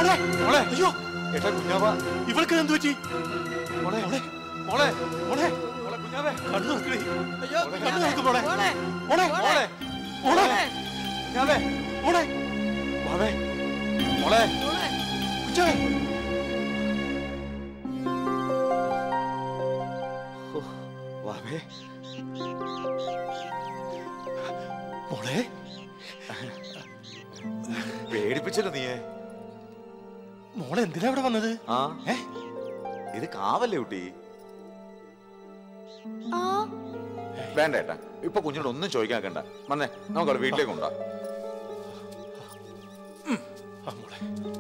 മോളെ മോളെ അയ്യോ ഏട്ടാ കുഞ്ഞാവ ഇവൾക്ക് എന്ത് പറ്റി മോളെ മോളെ മോളെ മോളെ മോളെ കുഞ്ഞാവേ കണ്ണു നോക്കണേ അയ്യോ കണ്ണു നോക്ക് മോളെ മോളെ മോളെ മോളെ മോളെ കുഞ്ഞാവേ മോളെ വാവേ മോളെ മോളെ കുഞ്ഞാവേ വാവേ മോളെ പേടിപ്പിച്ചല്ലോ നീയെ മോളെ എന്തിനാ ഇവിടെ വന്നത് ആ ഏ ഇത് കാവല്ലേ കുട്ടി ആ വേണ്ട ഏട്ടാ ഇപ്പൊ കുഞ്ഞിനോട് ഒന്നും ചോദിക്കാൻ നിൽക്കണ്ട വന്നേ നമുക്ക് അവളെ വീട്ടിലേക്ക് കൊണ്ടുവാ ആ മോളെ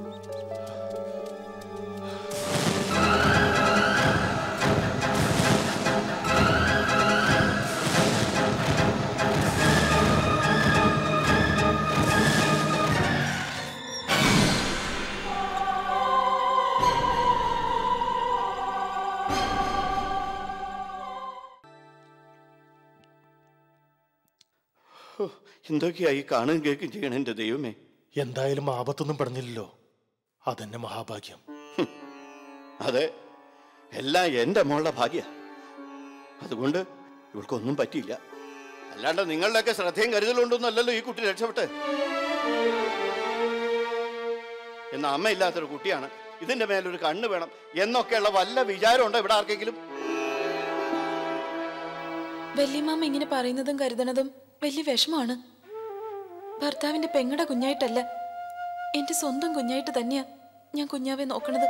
ഹോ, എന്തൊക്കെയായി കാണുകയും കേൾക്കുകയും ചെയ്യണം എന്റെ ദൈവമേ എന്തായാലും ആപത്തൊന്നും പെടഞ്ഞില്ലല്ലോ അതെന്നെ മഹാഭാഗ്യം അതെ എല്ലാം എന്റെ മോളുടെ ഭാഗ്യ അതുകൊണ്ട് ഇവൾക്കൊന്നും പറ്റിയില്ല അല്ലാണ്ട് നിങ്ങളുടെയൊക്കെ ശ്രദ്ധയും കരുതലുണ്ടോന്നല്ലല്ലോ ഈ കുട്ടി രക്ഷപ്പെട്ട് എന്ന അമ്മയില്ലാത്തൊരു കുട്ടിയാണ് ഇതിന്റെ മേലൊരു കണ്ണ് വേണം എന്നൊക്കെയുള്ള വല്ല വിചാരം ഉണ്ടോ ഇവിടെ ആർക്കെങ്കിലും വല്യമാമ ഇങ്ങനെ പറയുന്നതും കരുതണതും വലിയ വിഷമാണ് ഭർത്താവിന്റെ പെങ്ങടെ കുഞ്ഞായിട്ടല്ല എന്റെ സ്വന്തം കുഞ്ഞായിട്ട് തന്നെയാ ഞാൻ കുഞ്ഞാവെ നോക്കണത്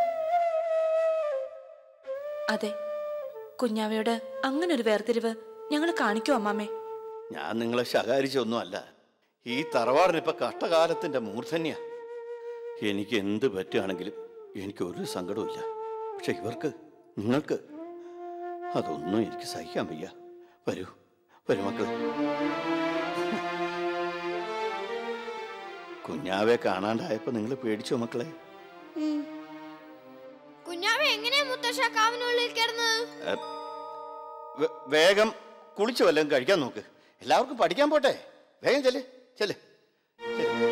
അതെ കുഞ്ഞാവയോട് അങ്ങനെ ഒരു വേർതിരിവ് ഞങ്ങൾ കാണിക്കോ അമ്മാമ്മേ ഞാൻ നിങ്ങളെ ശകാരിച്ചൊന്നുമല്ല ഈ തറവാടിന് ഇപ്പൊ കഷ്ടകാലത്തിന്റെ മൂർധന്യ എനിക്ക് എന്ത് പറ്റുകയാണെങ്കിലും എനിക്ക് ഒരു സങ്കടവുമില്ല പക്ഷെ ഇവർക്ക് നിങ്ങൾക്ക് അതൊന്നും എനിക്ക് സഹിക്കാൻ വയ്യ വരൂ വരൂ മക്കളെ കുഞ്ഞാവെ കാണാണ്ടായപ്പോ നിങ്ങൾ പേടിച്ചോ മക്കളെ കുഞ്ഞാവ എങ്ങനെയാ മുത്തശ്ശ കാവിനുള്ളിൽ കിടന്നത് വേ- വേഗം കുളിച്ചു വല്ലതും കഴിക്കാൻ നോക്ക് എല്ലാവർക്കും പഠിക്കാൻ പോട്ടെ വേഗം ചെല്ല് ചെല്ല് ചെല്ല്.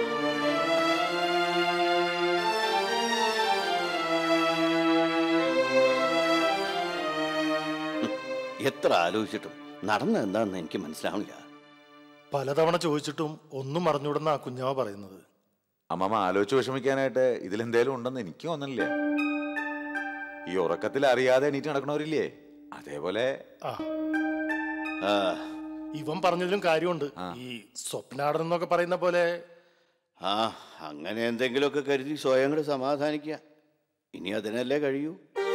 ഉം. എത്ര ആലോചിച്ചിട്ടും നടന്നത് എന്താണെന്ന് എനിക്ക് മനസ്സിലാവില്ല പലതവണ ചോദിച്ചിട്ടും ഒന്നും അറിഞ്ഞൂടെന്ന ആ കുഞ്ഞാവ പറയുന്നത് അമ്മമ്മ ആലോചിച്ച് വിഷമിക്കാനായിട്ട് ഇതിലെന്തേലും ഉണ്ടെന്ന് എനിക്ക് തോന്നുന്നില്ല ഈ ഉറക്കത്തിൽ അറിയാതെ എണീറ്റ് നടക്കണവരില്ലേ അതേപോലെ ആ ആ ഇവൻ പറഞ്ഞതിലും കാര്യമുണ്ട് ഈ സ്വപ്നാടനം എന്നൊക്കെ പറയുന്ന പോലെ ആ അങ്ങനെ എന്തെങ്കിലുമൊക്കെ കരുതി സ്വയം കൂടെ സമാധാനിക്കുക ഇനി അതിനല്ലേ കഴിയൂ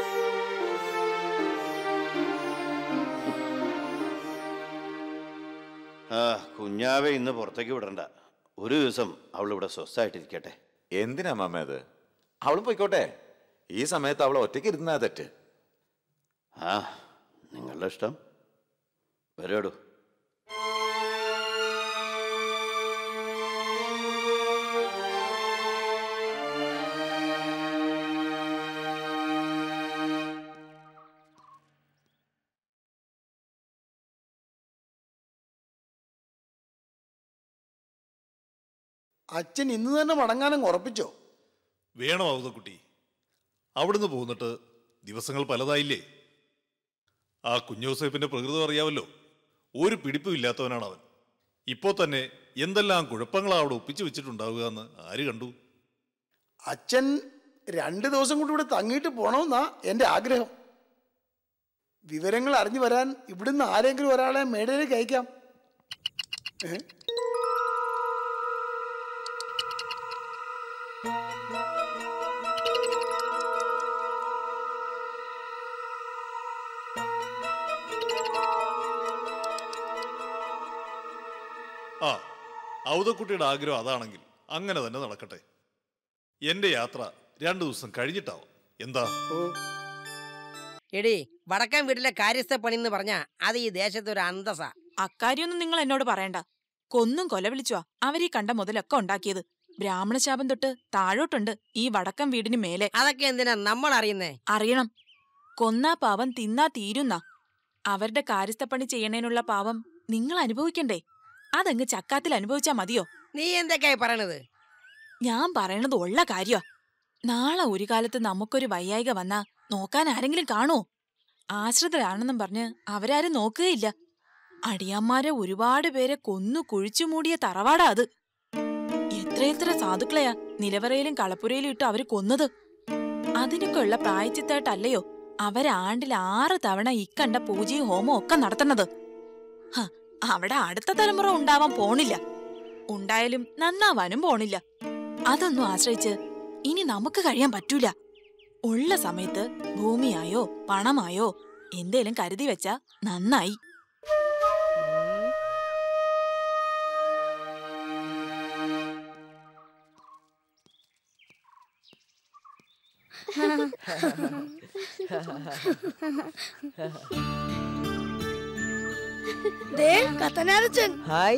ആ കുഞ്ഞാവെ ഇന്ന് പുറത്തേക്ക് വിടണ്ട ഒരു ദിവസം അവൾ ഇവിടെ സ്വസ്ഥമായിട്ടിരിക്കട്ടെ എന്തിനാ അമ്മമ്മ അത് അവളും പോയിക്കോട്ടെ ഈ സമയത്ത് അവളെ ഒറ്റയ്ക്ക് ഇരുന്നാ തെറ്റ് ആ നിങ്ങളുടെ ഇഷ്ടം വരോടൂ അച്ഛൻ ഇന്ന് തന്നെ മടങ്ങാനും ഉറപ്പിച്ചോ വേണോ അവതക്കുട്ടി അവിടുന്ന് പോന്നിട്ട് ദിവസങ്ങൾ പലതായില്ലേ ആ കുഞ്ഞോസേഫിന്റെ പ്രകൃതം അറിയാമല്ലോ ഒരു പിടിപ്പും ഇല്ലാത്തവനാണ് അവൻ ഇപ്പോൾ തന്നെ എന്തെല്ലാം കുഴപ്പങ്ങളാ അവിടെ ഒപ്പിച്ചു വെച്ചിട്ടുണ്ടാവുക എന്ന് ആര് കണ്ടു അച്ഛൻ രണ്ട് ദിവസം കൂടി ഇവിടെ തങ്ങിയിട്ട് പോണമെന്നാ എൻ്റെ ആഗ്രഹം വിവരങ്ങൾ അറിഞ്ഞു വരാൻ ഇവിടുന്ന് ആരെങ്കിലും ഒരാളെ മേടയിലേക്ക് അയക്കാം ഏ? ആ ഔതക്കുട്ടിയുടെ ആഗ്രഹം അതാണെങ്കിൽ അങ്ങനെ തന്നെ നടക്കട്ടെ എന്റെ യാത്ര രണ്ടു ദിവസം കഴിഞ്ഞിട്ടാവും എന്താ എടി വടക്കൻ വീട്ടിലെ കാര്യസ്ഥ പണി എന്ന് പറഞ്ഞാ അത് ഈ ദേശത്തെ ഒരു അന്തസ അക്കാര്യൊന്നും നിങ്ങൾ എന്നോട് പറയണ്ട കൊന്നും കൊല വിളിച്ചുവാ അവരീ കണ്ട മുതലൊക്കെ ഉണ്ടാക്കിയത് ബ്രാഹ്മണശാപം തൊട്ട് താഴോട്ടുണ്ട് ഈ വടക്കം വീടിന് മേലെ അതൊക്കെ എന്തിനാ നമ്മൾ അറിയുന്നേ അറിയണം കൊന്നാ പാവം തിന്നാ തീരുന്ന അവരുടെ കാര്യസ്ഥപ്പണി ചെയ്യണേനുള്ള പാവം നിങ്ങൾ അനുഭവിക്കണ്ടേ അതങ്ങ് ചക്കാത്തിൽ അനുഭവിച്ചാ മതിയോ നീ എന്തൊക്കെയായി പറയണത് ഞാൻ പറയണത് ഉള്ള കാര്യ നാളെ ഒരു കാലത്ത് നമുക്കൊരു വയ്യായിക വന്നാ നോക്കാൻ ആരെങ്കിലും കാണോ ആശ്രിതരാണെന്നും പറഞ്ഞ് അവരാരും നോക്കുകയില്ല അടിയന്മാരെ ഒരുപാട് പേരെ കൊന്നു കുഴിച്ചു മൂടിയ തറവാടാ അത് എത്രയെത്ര സാധുക്കളെയാ നിലവറയിലും കളപ്പുരയിലും ഇട്ട് അവര് കൊന്നത് അതിനൊക്കെ ഉള്ള പ്രായച്ചിത്തായിട്ടല്ലയോ അവരാണ്ടിൽ ആറ് തവണ ഇക്കണ്ട പൂജയും ഹോമവും ഒക്കെ നടത്തുന്നത് ഹ, അവിടെ അടുത്ത തലമുറ ഉണ്ടാവാൻ പോണില്ല ഉണ്ടായാലും നന്നാവാനും പോണില്ല അതൊന്നും ആശ്രയിച്ച് ഇനി നമുക്ക് കഴിയാൻ പറ്റൂല ഉള്ള സമയത്ത് ഭൂമിയായോ പണമായോ എന്തേലും കരുതി വെച്ചാ നന്നായി ദേ കത്തനാരച്ചൻ ഹായ്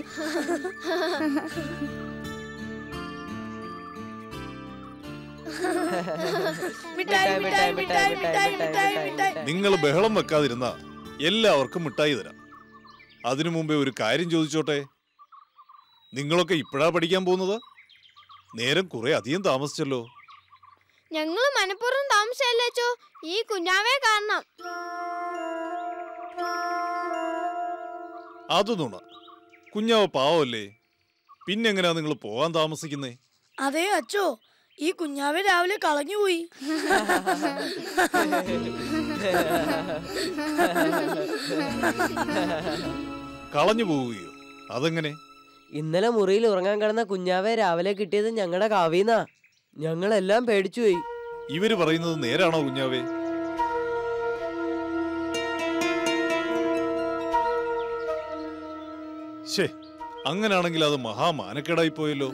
മിഠായി മിഠായി മിഠായി മിഠായി മിഠായി മിഠായി നിങ്ങൾ ബഹളം വെക്കാതിരുന്ന എല്ലാവർക്കും മിഠായി തരാം അതിനു മുമ്പേ ഒരു കാര്യം ചോദിച്ചോട്ടെ നിങ്ങളൊക്കെ ഇപ്പോഴാ പഠിക്കാൻ പോകുന്നത് നേരം കുറെ അധികം താമസിച്ചല്ലോ ഞങ്ങള് മനഃപൂർവ്വം താമസിച്ചല്ലോ ഈ കുഞ്ഞാവേ കാരണം അത് നുണ കുഞ്ഞാവ് പാവമല്ലേ പിന്നെങ്ങനെയാ നിങ്ങൾ പോകാൻ താമസിക്കുന്നേ അതെ അച്ചോ ഈ കുഞ്ഞാവെ രാവിലെ കളഞ്ഞുപോയി കളഞ്ഞു പോവുകയോ അതെങ്ങനെ ഇന്നലെ മുറിയിൽ ഉറങ്ങാൻ കിടന്ന കുഞ്ഞാവെ രാവിലെ കിട്ടിയത് ഞങ്ങളുടെ കാവീന്നാ ഞങ്ങളെല്ലാം പേടിച്ചുപോയി ഇവര് പറയുന്നത് നേരാണോ കുഞ്ഞാവേ ശേ അങ്ങനാണെങ്കിൽ അത് മഹാമാനക്കേടായി പോയല്ലോ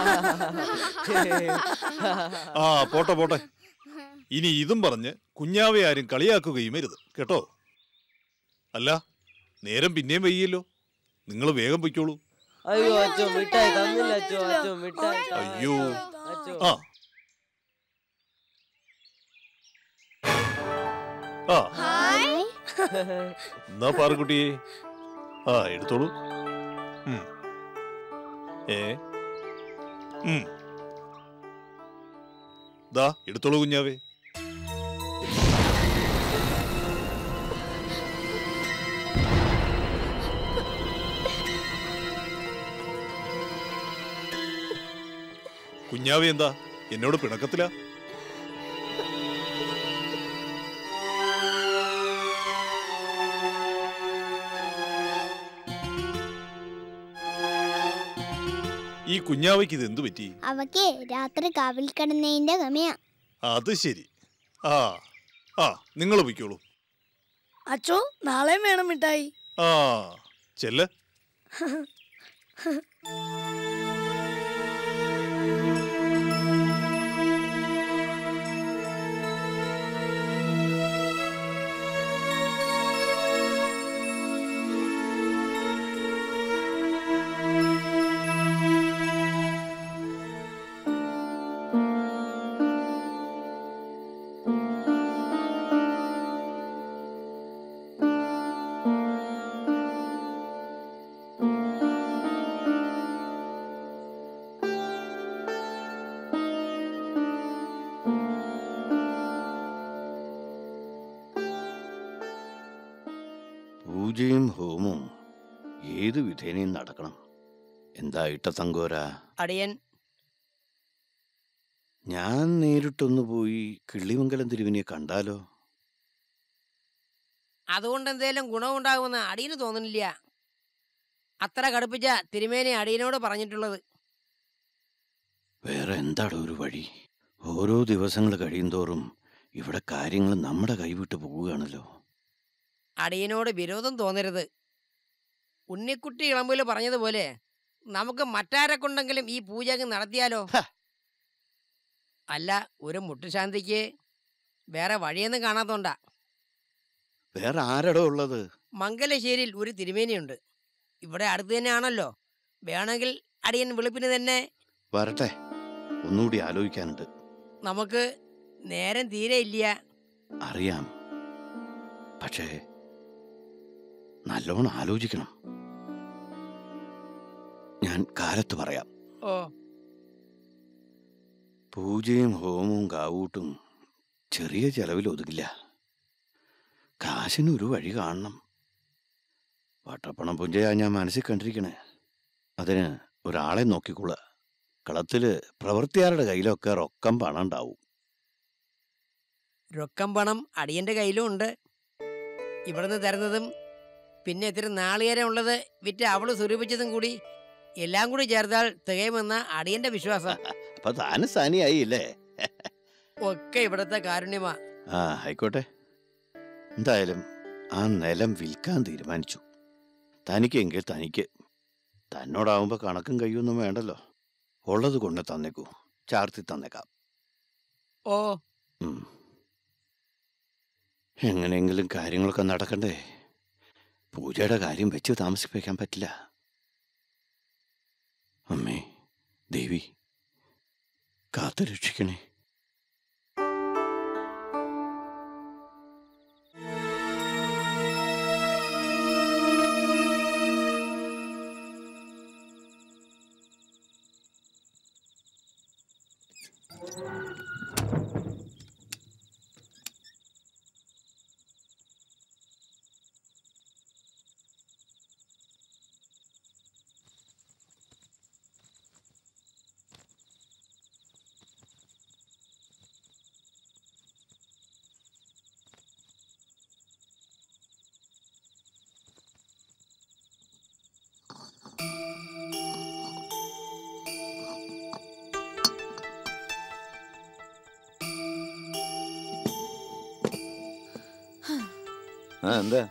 ആ പോട്ടെ പോട്ടെ ഇനി ഇതും പറഞ്ഞ് കുഞ്ഞാവെ ആരും കളിയാക്കുകയും അരുത് കേട്ടോ അല്ല നേരം പിന്നെയും വൈകിയല്ലോ നിങ്ങൾ വേഗം പൊയ്ക്കോളൂ അയ്യോ അച്ഛോ മിഠായി തന്നില്ല അച്ഛോ അച്ഛോ മിഠായി തന്നില്ല. അയ്യോ അച്ഛോ ആ ആ എന്നാ പാറക്കുട്ടിയെ ആ എടുത്തോളൂ ഉം. ഏ ഉം. ദാ എടുത്തോളൂ കുഞ്ഞാവേ കുഞ്ഞാവേ എന്താ എന്നോട് പിണക്കത്തിലാ ഈ കുഞ്ഞാവയ്ക്ക് ഇത് എന്തു പറ്റി അവക്ക് രാത്രി കാവിൽ കിടന്നതിന്റെ ഗമയാ അത് ശരി ആ ആ നിങ്ങൾ പൊയ്ക്കോളൂ അച്ചോ നാളെയും വേണം മിഠായി ആ ചെല്ല് പൂജയും ഹോമവും ഏത് വിധേനയും നടക്കണം എന്താ ഇട്ട തങ്കോര അടിയൻ ഞാൻ നേരിട്ടൊന്ന് പോയി കിള്ളിമംഗലം തിരുവിനെ കണ്ടാലോ അതുകൊണ്ട് എന്തേലും ഗുണമുണ്ടാകുമെന്ന് അടിയന് തോന്നുന്നില്ല അത്ര കടുപ്പിച്ച തിരുമേനി അടിയനോട് പറഞ്ഞിട്ടുള്ളത് വേറെ എന്താണ് ഒരു വഴി ഓരോ ദിവസങ്ങൾ കഴിയുന്തോറും ഇവിടെ കാര്യങ്ങൾ നമ്മുടെ കൈവിട്ട് പോവുകയാണല്ലോ അടിയനോട് വിരോധം തോന്നരുത് ഉണ്ണിക്കുട്ടി ഇളമ്പൂല് പറഞ്ഞതുപോലെ നമുക്ക് മറ്റാരെ കൊണ്ടെങ്കിലും ഈ പൂജ അങ്ങ് നടത്തിയാലോ ഹ. അല്ല ഒരു മുട്ടുശാന്തിക്ക് വേറെ വഴിയൊന്നും കാണാത്തോണ്ടാ വേറെ ആരടോ ഉള്ളത് മംഗലശ്ശേരിയിൽ ഒരു തിരുമേനിയുണ്ട് ഇവിടെ അടുത്ത് തന്നെയാണല്ലോ വേണമെങ്കിൽ അടിയൻ വെളുപ്പിന് തന്നെ വരട്ടെ ഒന്നുകൂടി ആലോചിക്കാനുണ്ട് നമുക്ക് നേരം തീരെ ഇല്ല അറിയാം പക്ഷേ നല്ലോണം ആലോചിക്കണം ഞാൻ കാലത്ത് പറയാം ഓ പൂജയും ഹോമവും കാവൂട്ടും ചെറിയ ചെലവിൽ ഒതുക്കില്ല കാശിന് ഒരു വഴി കാണണം വട്ടപ്പണം പുഞ്ചയാ ഞാൻ മനസ്സിൽ കണ്ടിരിക്കണേ അതിന് ഒരാളെ നോക്കിക്കൊള്ളുക കളത്തില് പ്രവൃത്തിയാരുടെ കയ്യിലൊക്കെ റൊക്കം പണം ഉണ്ടാവും രൊക്കം പണം അടിയന്റെ കയ്യിലും ഉണ്ട് ഇവിടുന്ന് തരുന്നതും പിന്നെ ഇത്തിരി നാളികേരം ഉള്ളത് വിറ്റ് അവള് സ്വരൂപിച്ചതും കൂടി എല്ലാം കൂടി ചേർത്താൽ തികയുമെന്ന അടിയന്റെ വിശ്വാസം അപ്പൊ താന് സാനിയായി അല്ലേ ഒക്കെ ഇവിടുത്തെ കാരുണ്യമാ ആ ആയിക്കോട്ടെ എന്തായാലും ആ നിലം വിൽക്കാൻ തീരുമാനിച്ചു തനിക്കെങ്കിൽ തനിക്ക് തന്നോടാവുമ്പോ കണക്കും കയ്യൊന്നും വേണ്ടല്ലോ ഉള്ളത് കൊണ്ട് തന്നേക്കൂ ചാർത്തി തന്നേക്കാം ഓ ഉം. എങ്ങനെയെങ്കിലും കാര്യങ്ങളൊക്കെ നടക്കണ്ടേ പൂജയുടെ കാര്യം വെച്ച് താമസിപ്പിക്കാൻ പറ്റില്ല അമ്മേ ദേവി കാത്തു രക്ഷിക്കണേ ആ എന്താ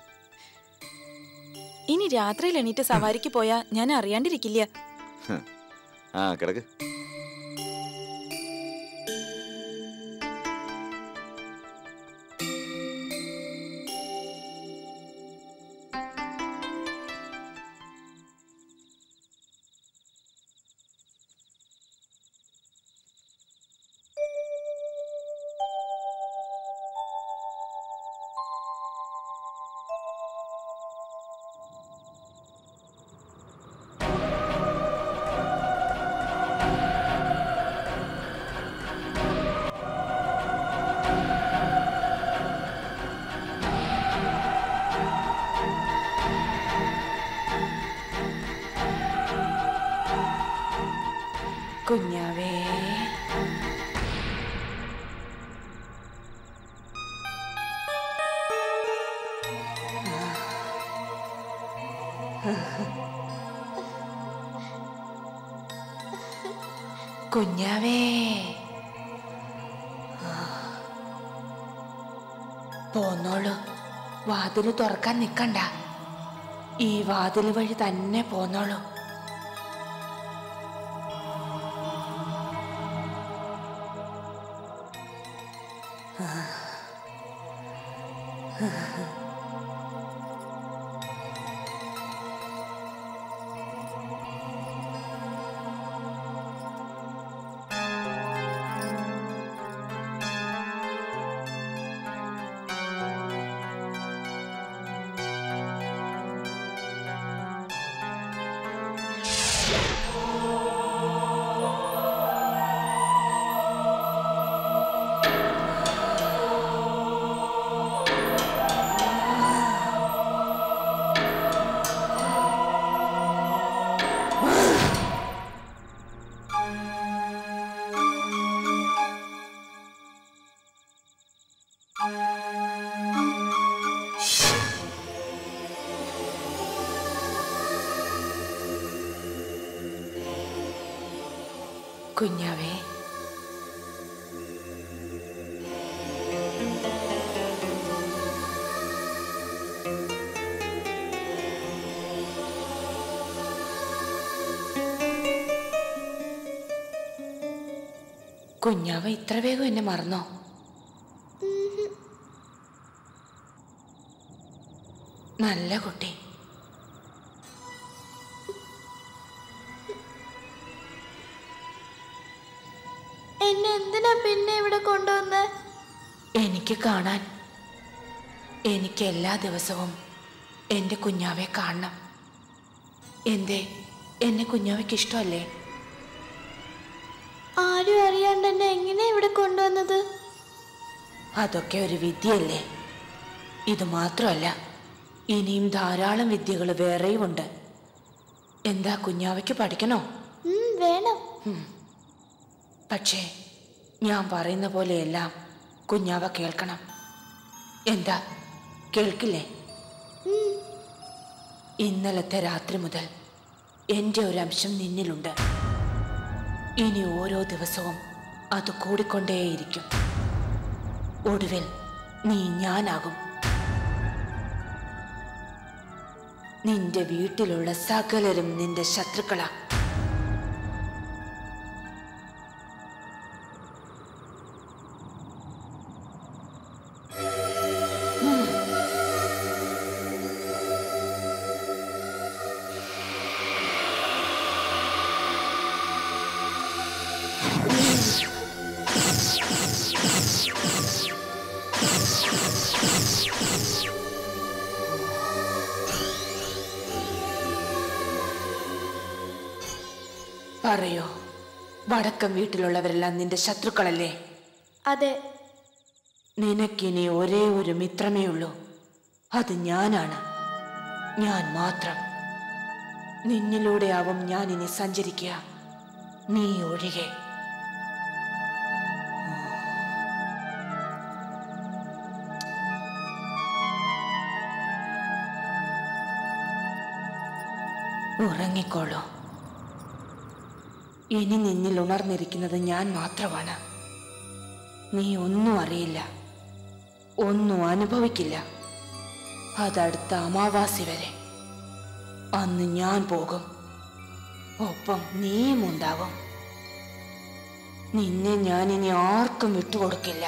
ഇനി രാത്രിയിൽ എണീറ്റ് സവാരിക്ക് പോയാ ഞാൻ അറിയാണ്ടിരിക്കില്ല ആ കിടക്ക് കുഞ്ഞാവേ കുഞ്ഞാവേ പോന്നോളൂ വാതില് തുറക്കാൻ നിക്കണ്ട ഈ വാതില് വഴി തന്നെ പോന്നോളൂ കുഞ്ഞാവേ കുഞ്ഞാവ ഇത്ര വേഗം എന്നെ മറന്നോ നല്ല കുട്ടി എന്നെ എന്തിനാ പിന്നെ ഇവിടെ കൊണ്ടുവന്ന് എനിക്ക് കാണാൻ എനിക്ക് എല്ലാ ദിവസവും എൻ്റെ കുഞ്ഞാവെ കാണണം എന്തേ എന്നെ കുഞ്ഞാവയ്ക്ക് ഇഷ്ടമല്ലേ ആരും അറിയാണ്ട് എന്നെ എങ്ങനെ ഇവിടെ കൊണ്ടുവന്നത് അതൊക്കെ ഒരു വിദ്യയല്ലേ ഇത് മാത്രമല്ല ഇനിയും ധാരാളം വിദ്യകൾ വേറെയും ഉണ്ട് എന്താ കുഞ്ഞാവയ്ക്ക് പഠിക്കണോ ഉം, വേണം പക്ഷേ ഞാൻ പറയുന്ന പോലെയെല്ലാം കുഞ്ഞാവ കേൾക്കണം എന്താ കേൾക്കില്ലേ ഇന്നലത്തെ രാത്രി മുതൽ എൻ്റെ ഒരു അംശം നിന്നിലുണ്ട് ഇനി ഓരോ ദിവസവും അത് കൂടിക്കൊണ്ടേയിരിക്കും ഒടുവിൽ നീ ഞാനാകും നിന്റെ വീട്ടിലുള്ള സകലരും നിന്റെ ശത്രുക്കളാ പറയോ വടക്കം വീട്ടിലുള്ളവരെല്ലാം നിന്റെ ശത്രുക്കളല്ലേ അതെ നിനക്കിനി ഒരേ ഒരു മിത്രമേ ഉള്ളൂ അത് ഞാനാണ് ഞാൻ മാത്രം നിന്നിലൂടെയാവും ഞാൻ ഇനി സഞ്ചരിക്കുക നീ ഒഴികെ ഉറങ്ങിക്കോളൂ ഇനി നിന്നിൽ ഉണർന്നിരിക്കുന്നത് ഞാൻ മാത്രമാണ് നീ ഒന്നും അറിയില്ല ഒന്നും അനുഭവിക്കില്ല അതടുത്ത അമാവാസി വരെ അന്ന് ഞാൻ പോകും ഒപ്പം നീയും ഉണ്ടാകും നിന്നെ ഞാൻ ഇനി ആർക്കും വിട്ടുകൊടുക്കില്ല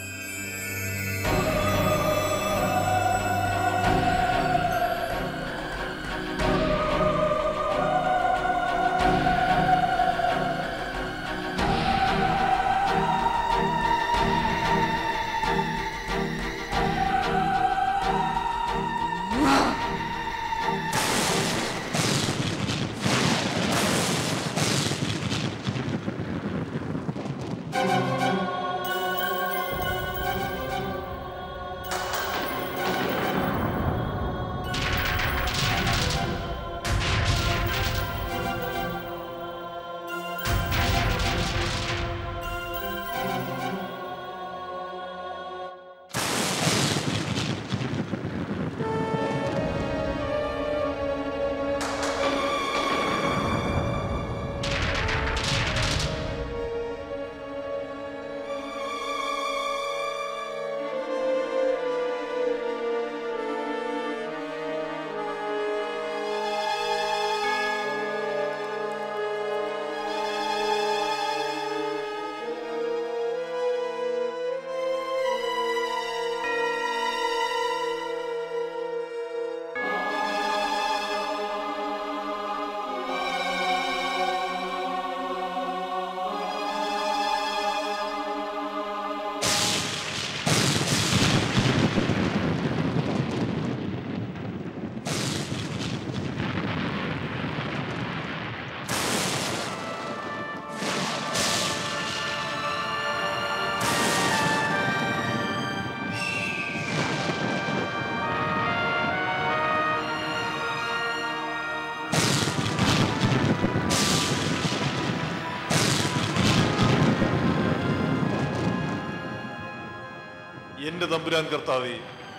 എന്റെ തമ്പുരാൻ കർത്താവേ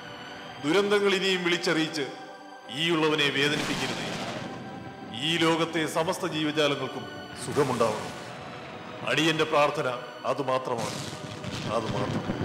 ദുരന്തങ്ങൾ ഇനിയും വിളിച്ചറിയിച്ച് ഈയുള്ളവനെ വേദനിപ്പിക്കരുതേ ഈ ലോകത്തെ സമസ്ത ജീവജാലങ്ങൾക്കും സുഖമുണ്ടാവണം അടിയന്റെ പ്രാർത്ഥന അത് മാത്രമാണ് അത് മാത്രം